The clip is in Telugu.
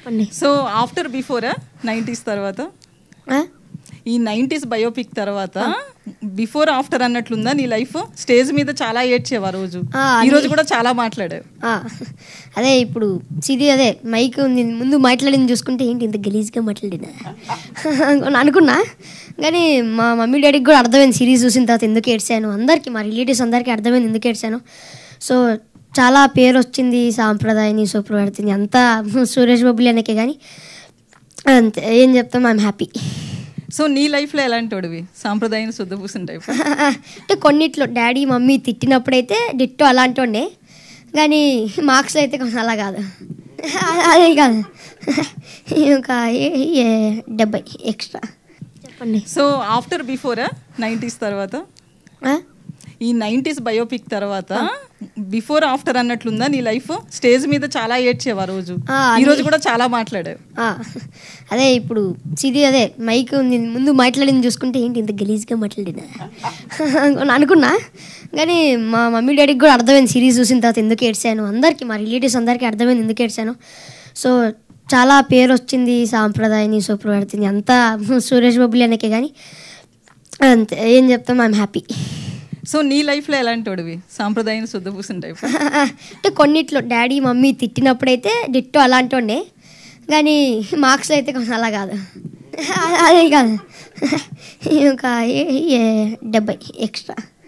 చెప్పండి సో ఆఫ్టర్ బిఫోరా నైంటీస్ తర్వాత ఆ? ఈ నైంటీస్ బయోపిక్ తర్వాత బిఫోర్ ఆఫ్టర్ అన్నట్లుందా నీ లైఫ్ స్టేజ్ మీద చాలా ఏడ్చేవు ఆ రోజు ఆ, ఈ రోజు కూడా చాలా మాట్లాడావు ఆ, అదే ఇప్పుడు సిరి అదే మైక్ ఉంది ముందు మాట్లాడింది చూసుకుంటే ఏంటి ఇంత గలీజ్గా మాట్లాడినా అని అనుకున్నా కానీ మా మమ్మీ డాడీకి కూడా అర్థమైంది సిరీస్ చూసిన తర్వాత ఎందుకు ఏడ్చాను అందరికీ మా రిలేటివ్స్ అందరికీ అర్థమైంది ఎందుకు ఏడ్చాను సో చాలా పేరు వచ్చింది సాంప్రదాయని సుప్రవర్తిని అంతా సురేష్ బాబులు అనకే కానీ అంతే ఏం చెప్తాం ఐఎమ్ హ్యాపీ సో నీ లైఫ్లో ఎలాంటి వాడివి సాంప్రదాయం శుద్ధ పూసిన టైప్ అంటే కొన్నిట్లో డాడీ మమ్మీ తిట్టినప్పుడైతే డిట్టో అలాంటి ఉండే కానీ మార్క్స్ అయితే కొంచెం అలా కాదు అదే కాదు ఇంకా ఏ- ఏ- డెబ్బై ఎక్స్ట్రా చెప్పండి సో ఆఫ్టర్ బిఫోరా నైంటీస్ తర్వాత ఆ? ఈ నైంటీస్ బయోపిక్ తర్వాత బిఫోర్ ఆఫ్టర్ అన్నట్లుందా నీ లైఫ్ స్టేజ్ మీద చాలా ఏడ్చేవు ఆ రోజు ఆ, ఈ రోజు అది- కూడా చాలా మాట్లాడావు ఆ, అదే ఇప్పుడు సిరి అదే మైక్ ఉంది ముందు మాట్లాడింది చూసుకుంటే ఏంటి ఇంత గలీజ్గా మాట్లాడినా అని అనుకున్నా కానీ మా మమ్మీ డాడీకి కూడా అర్థమైంది సిరీస్ చూసిన తర్వాత ఎందుకు ఏడ్చాను అందరికీ మా రిలేటివ్స్ అందరికీ అర్థమైంది ఎందుకు ఏడ్చాను సో చాలా పేరు వచ్చింది సాంప్రదాయని సుప్రవర్తిని అంతా సురేష్ బాబులు అనకే కానీ అంతే ఏం చెప్తాం ఐఎమ్ హ్యాపీ సో నీ లైఫ్లో ఎలాంటి వాడివి సాంప్రదాయం శుద్ధ పూసిన టైప్ అంటే కొన్నిట్లో డాడీ మమ్మీ తిట్టినప్పుడైతే డిట్టో అలాంటి ఉండే కానీ మార్క్స్ అయితే కొంచెం అలా కాదు అదే కాదు ఇంకా ఏ- ఏ- డెబ్బై ఎక్స్ట్రా